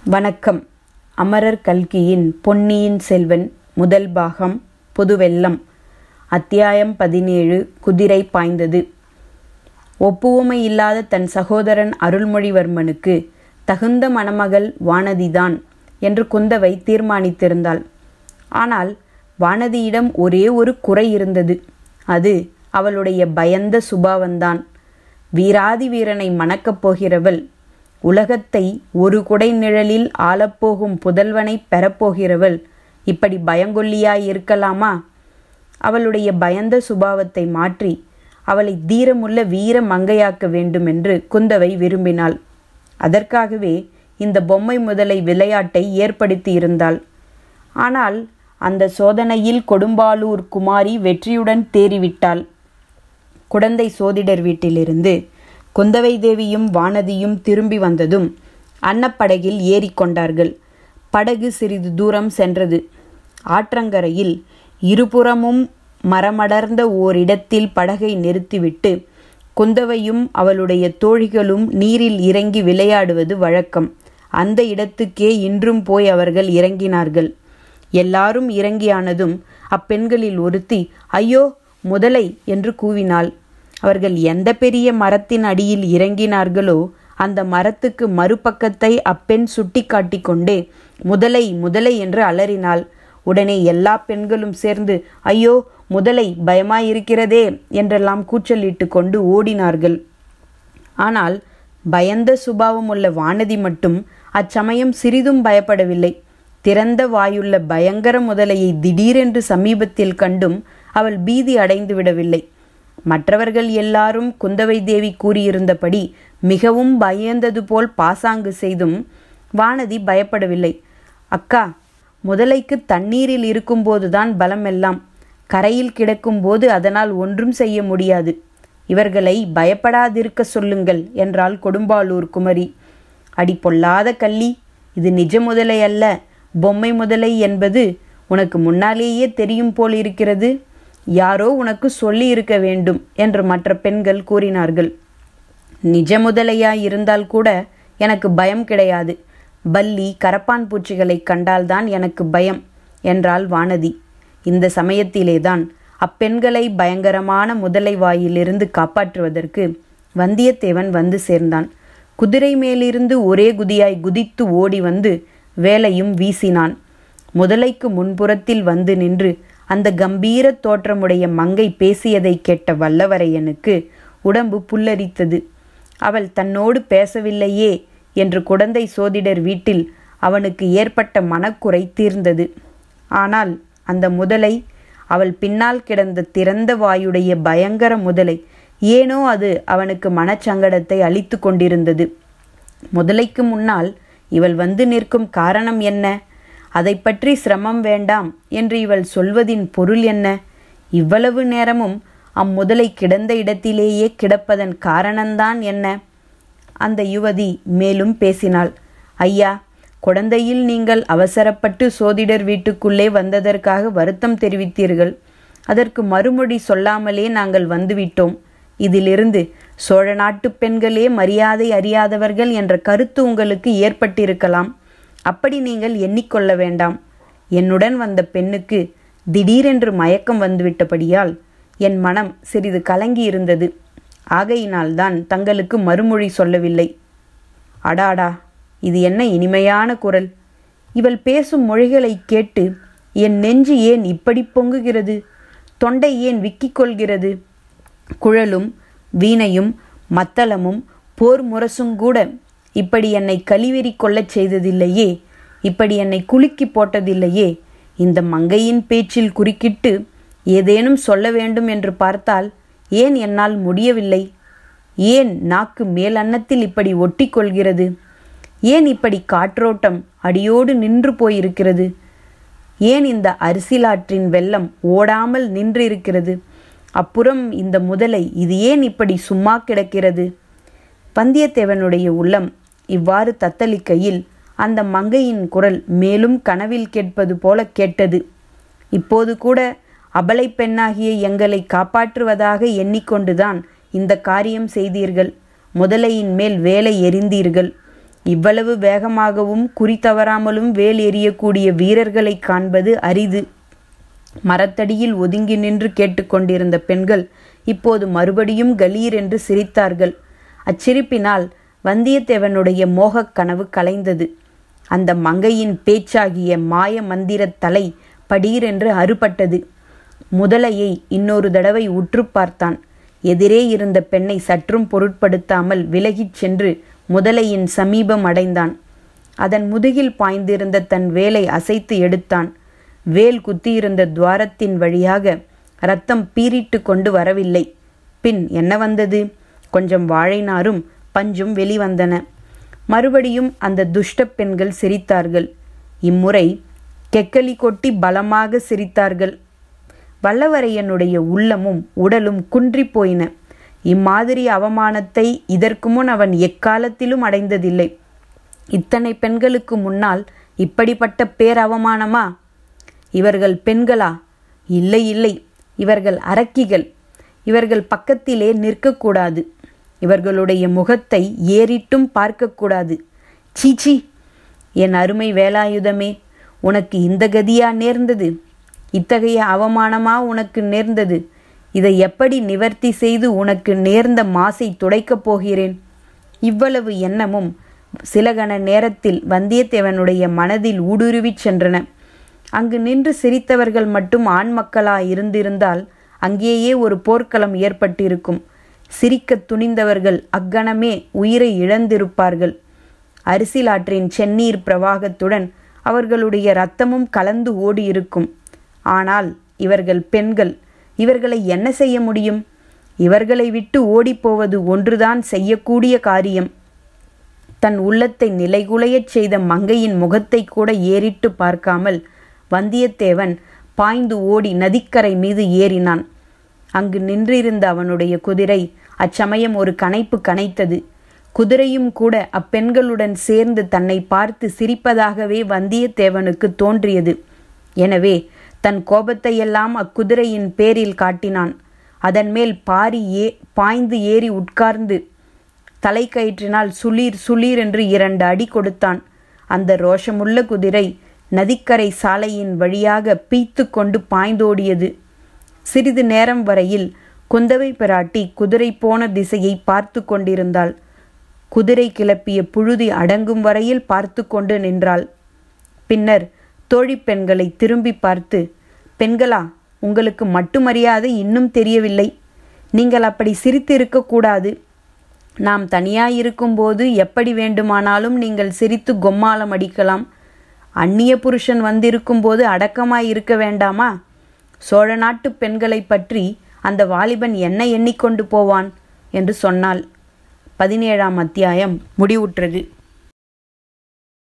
வணக்கம் அமரர் கல்கியின் பொன்னியின் செல்வன் முதல் பாகம் புதுவெல்லம் அத்தியாயம் பதினேழு குதிரை பாய்ந்தது ஒப்புவமை இல்லாத தன் சகோதரன் அருள்மொழிவர்மனுக்கு தகுந்த மணமகள் வானதிதான் என்று குந்தவை தீர்மானித்திருந்தாள் ஆனால் வானதியிடம் ஒரே ஒரு குறை இருந்தது அது அவளுடைய பயந்த சுபாவந்தான் வீராதி வீரனை மணக்கப் போகிறவள் உலகத்தை ஒரு குடை நிழலில் ஆளப்போகும் புதல்வனை பெறப்போகிறவள் இப்படி பயங்கொல்லியாய் இருக்கலாமா அவளுடைய பயந்த சுபாவத்தை மாற்றி அவளை தீரமுள்ள வீர மங்கையாக்க வேண்டுமென்று குந்தவை விரும்பினாள் அதற்காகவே இந்த பொம்மை முதலை விளையாட்டை ஏற்படுத்தியிருந்தாள் ஆனால் அந்த சோதனையில் கொடும்பாலூர் குமாரி வெற்றியுடன் தேறிவிட்டாள் குடந்தை சோதிடர் வீட்டிலிருந்து குந்தவை தேவியும் வானதியும் திரும்பி வந்ததும் அன்னப்படகில் ஏறிக்கொண்டார்கள் படகு சிறிது தூரம் சென்றது ஆற்றங்கரையில் இருபுறமும் மரமடர்ந்த ஓரிடத்தில் படகை நிறுத்திவிட்டு குந்தவையும் அவளுடைய தோழிகளும் நீரில் இறங்கி விளையாடுவது வழக்கம் அந்த இடத்துக்கே இன்றும் போய் அவர்கள் இறங்கினார்கள் எல்லாரும் இறங்கியானதும் அப்பெண்களில் ஒருத்தி ஐயோ முதலை என்று கூவினாள் அவர்கள் எந்த பெரிய மரத்தின் அடியில் இறங்கினார்களோ அந்த மரத்துக்கு மறுபக்கத்தை அப்பெண் சுட்டி காட்டிக்கொண்டே முதலை முதலை என்று அலறினாள் உடனே எல்லா பெண்களும் சேர்ந்து ஐயோ முதலை பயமாயிருக்கிறதே என்றெல்லாம் கூச்சலிட்டு கொண்டு ஓடினார்கள் ஆனால் பயந்த சுபாவமுள்ள வானதி மட்டும் அச்சமயம் சிறிதும் பயப்படவில்லை திறந்த வாயுள்ள பயங்கர முதலையை திடீரென்று சமீபத்தில் கண்டும் அவள் பீதி அடைந்து விடவில்லை மற்றவர்கள் எல்லாரும் குந்தவை தேவி கூறியிருந்தபடி மிகவும் பயந்தது போல் பாசாங்கு செய்தும் வானதி பயப்படவில்லை அக்கா முதலைக்கு தண்ணீரில் இருக்கும்போதுதான் பலமெல்லாம் கரையில் கிடக்கும்போது அதனால் ஒன்றும் செய்ய முடியாது இவர்களை பயப்படாதிருக்க சொல்லுங்கள் என்றாள் கொடும்பாலூர் குமரி அடி பொல்லாத கள்ளி இது நிஜ முதலை அல்ல பொம்மை முதலை என்பது உனக்கு முன்னாலேயே தெரியும் போல் இருக்கிறது யாரோ உனக்கு சொல்லி இருக்க வேண்டும் என்று மற்ற பெண்கள் கூறினார்கள் நிஜ முதலையாய் இருந்தால் கூட எனக்கு பயம் கிடையாது பல்லி கரப்பான் பூச்சிகளை கண்டால்தான் எனக்கு பயம் என்றாள் வானதி இந்த சமயத்திலேதான் அப்பெண்களை பயங்கரமான முதலை வாயிலிருந்து காப்பாற்றுவதற்கு வந்தியத்தேவன் வந்து சேர்ந்தான் குதிரை மேலிருந்து ஒரே குதியாய் குதித்து ஓடி வந்து வேலையும் வீசினான் முதலைக்கு முன்புறத்தில் வந்து நின்று அந்த கம்பீர தோற்றமுடைய மங்கை பேசியதை கேட்ட வல்லவரையனுக்கு உடம்பு புல்லரித்தது அவள் தன்னோடு பேசவில்லையே என்று குடந்தை சோதிடர் வீட்டில் அவனுக்கு ஏற்பட்ட மனக்குறை தீர்ந்தது ஆனால் அந்த முதலை அவள் பின்னால் கிடந்த திறந்த வாயுடைய பயங்கர முதலை ஏனோ அது அவனுக்கு மனச்சங்கடத்தை அளித்து கொண்டிருந்தது முதலைக்கு முன்னால் இவள் வந்து நிற்கும் காரணம் என்ன அதை பற்றி சிரமம் வேண்டாம் என்று இவள் சொல்வதின் பொருள் என்ன இவ்வளவு நேரமும் அம்முதலை கிடந்த இடத்திலேயே கிடப்பதன் காரணம்தான் என்ன அந்த யுவதி மேலும் பேசினாள் ஐயா குழந்தையில் நீங்கள் அவசரப்பட்டு சோதிடர் வீட்டுக்குள்ளே வந்ததற்காக வருத்தம் தெரிவித்தீர்கள் அதற்கு மறுமொழி சொல்லாமலே நாங்கள் வந்துவிட்டோம் இதிலிருந்து சோழ நாட்டு பெண்களே மரியாதை அறியாதவர்கள் என்ற கருத்து உங்களுக்கு ஏற்பட்டிருக்கலாம் அப்படி நீங்கள் எண்ணிக்கொள்ள வேண்டாம் என்னுடன் வந்த பெண்ணுக்கு திடீரென்று மயக்கம் வந்துவிட்டபடியால் என் மனம் சிறிது கலங்கியிருந்தது ஆகையினால்தான் தங்களுக்கு மறுமொழி சொல்லவில்லை அடாடா இது என்ன இனிமையான குரல் இவள் பேசும் மொழிகளை கேட்டு என் நெஞ்சு ஏன் இப்படி பொங்குகிறது தொண்டை ஏன் விக்கிக் கொள்கிறது குழலும் வீணையும் மத்தளமும் போர் முரசுங்கூட இப்படி என்னை கழிவெறி கொள்ளச் செய்ததில்லையே இப்படி என்னை குலுக்கி போட்டதில்லையே இந்த மங்கையின் பேச்சில் குறுக்கிட்டு ஏதேனும் சொல்ல வேண்டும் என்று பார்த்தால் ஏன் என்னால் முடியவில்லை ஏன் நாக்கு மேல் அன்னத்தில் இப்படி ஒட்டி கொள்கிறது ஏன் இப்படி காற்றோட்டம் அடியோடு நின்று போயிருக்கிறது ஏன் இந்த அரிசிலாற்றின் வெள்ளம் ஓடாமல் நின்று இருக்கிறது அப்புறம் இந்த முதலை இது ஏன் இப்படி சும்மா கிடக்கிறது வந்தியத்தேவனுடைய உள்ளம் இவ்வாறு தத்தளிக்கையில் அந்த மங்கையின் குரல் மேலும் கனவில் கேட்பது போல கேட்டது இப்போது கூட அபலை பெண்ணாகிய எங்களை காப்பாற்றுவதாக எண்ணிக்கொண்டுதான் இந்த காரியம் செய்தீர்கள் முதலையின் மேல் வேலை எறிந்தீர்கள் இவ்வளவு வேகமாகவும் குறி தவறாமலும் வேல் எறியக்கூடிய வீரர்களை காண்பது அரிது மரத்தடியில் ஒதுங்கி நின்று கேட்டுக்கொண்டிருந்த பெண்கள் இப்போது மறுபடியும் கலீர் என்று சிரித்தார்கள் அச்சிரிப்பினால் வந்தியத்தேவனுடைய மோகக் கனவு கலைந்தது அந்த மங்கையின் பேச்சாகிய மாய மந்திரத் தலை படீரென்று அறுபட்டது முதலையை இன்னொரு தடவை உற்று பார்த்தான் எதிரே இருந்த பெண்ணை சற்றும் பொருட்படுத்தாமல் விலகிச் சென்று முதலையின் சமீபம் அடைந்தான் அதன் முதுகில் பாய்ந்திருந்த தன் வேலை அசைத்து எடுத்தான் வேல் குத்தியிருந்த துவாரத்தின் வழியாக ரத்தம் பீறிட்டு கொண்டு வரவில்லை பின் என்ன வந்தது கொஞ்சம் வாழைநாரும் பஞ்சும் வெளிவந்தன மறுபடியும் அந்த துஷ்ட பெண்கள் சிரித்தார்கள் இம்முறை கெக்கலி கொட்டி பலமாக சிரித்தார்கள் வல்லவரையனுடைய உள்ளமும் உடலும் குன்றி போயின இம்மாதிரி அவமானத்தை இதற்கு முன் அவன் எக்காலத்திலும் அடைந்ததில்லை இத்தனை பெண்களுக்கு முன்னால் இப்படிப்பட்ட பேரவமானமா இவர்கள் பெண்களா இல்லை இல்லை இவர்கள் அரக்கிகள் இவர்கள் பக்கத்திலே நிற்கக்கூடாது இவர்களுடைய முகத்தை ஏறிட்டும் பார்க்கக்கூடாது சீச்சி என் அருமை வேலாயுதமே உனக்கு இந்த கதியா நேர்ந்தது இத்தகைய அவமானமா உனக்கு நேர்ந்தது இதை எப்படி நிவர்த்தி செய்து உனக்கு நேர்ந்த மாசை துடைக்கப் போகிறேன் இவ்வளவு எண்ணமும் சில கண நேரத்தில் வந்தியத்தேவனுடைய மனதில் ஊடுருவிச் சென்றன அங்கு நின்று சிரித்தவர்கள் மட்டும் ஆண் மக்களா இருந்திருந்தால் அங்கேயே ஒரு போர்க்களம் ஏற்பட்டிருக்கும் சிரிக்கத் துணிந்தவர்கள் அக்கணமே உயிரை இழந்திருப்பார்கள் அரிசிலாற்றின் செந்நீர் பிரவாகத்துடன் அவர்களுடைய இரத்தமும் கலந்து ஓடியிருக்கும் ஆனால் இவர்கள் பெண்கள் இவர்களை என்ன செய்ய முடியும் இவர்களை விட்டு ஓடிப்போவது ஒன்றுதான் செய்யக்கூடிய காரியம் தன் உள்ளத்தை நிலைகுலையச் செய்த மங்கையின் முகத்தை கூட ஏறிட்டு பார்க்காமல் வந்தியத்தேவன் பாய்ந்து ஓடி நதிக்கரை மீது ஏறினான் அங்கு நின்றிருந்த அவனுடைய குதிரை அச்சமயம் ஒரு கனைப்பு கனைத்தது குதிரையும் கூட அப்பெண்களுடன் சேர்ந்து தன்னை பார்த்து சிரிப்பதாகவே வந்தியத்தேவனுக்கு தோன்றியது எனவே தன் கோபத்தையெல்லாம் அக்குதிரையின் பேரில் காட்டினான் அதன் மேல் பாரி ஏ பாய்ந்து ஏறி உட்கார்ந்து தலைக்கயிற்றினால் சுளீர் சுளீர் என்று இரண்டு அடி கொடுத்தான் அந்த ரோஷமுள்ள குதிரை நதிக்கரை சாலையின் வழியாக பீத்து கொண்டு பாய்ந்தோடியது சிறிது நேரம் வரையில் குந்தவை பிராட்டி குதிரை போன திசையை பார்த்து கொண்டிருந்தாள் குதிரை கிளப்பிய புழுதி அடங்கும் வரையில் பார்த்து கொண்டு நின்றாள் பின்னர் தோழி பெண்களை திரும்பி பார்த்து பெண்களா உங்களுக்கு மட்டுமறியாதை இன்னும் தெரியவில்லை நீங்கள் அப்படி சிரித்து இருக்கக்கூடாது நாம் தனியாயிருக்கும்போது எப்படி வேண்டுமானாலும் நீங்கள் சிரித்து கொம்மாளம் அடிக்கலாம் அந்நிய புருஷன் வந்திருக்கும்போது அடக்கமாய் இருக்க வேண்டாமா சோழ நாட்டு பெண்களை பற்றி அந்த வாலிபன் என்ன எண்ணிக்கொண்டு போவான் என்று சொன்னாள் பதினேழாம் அத்தியாயம் முடிவுற்றது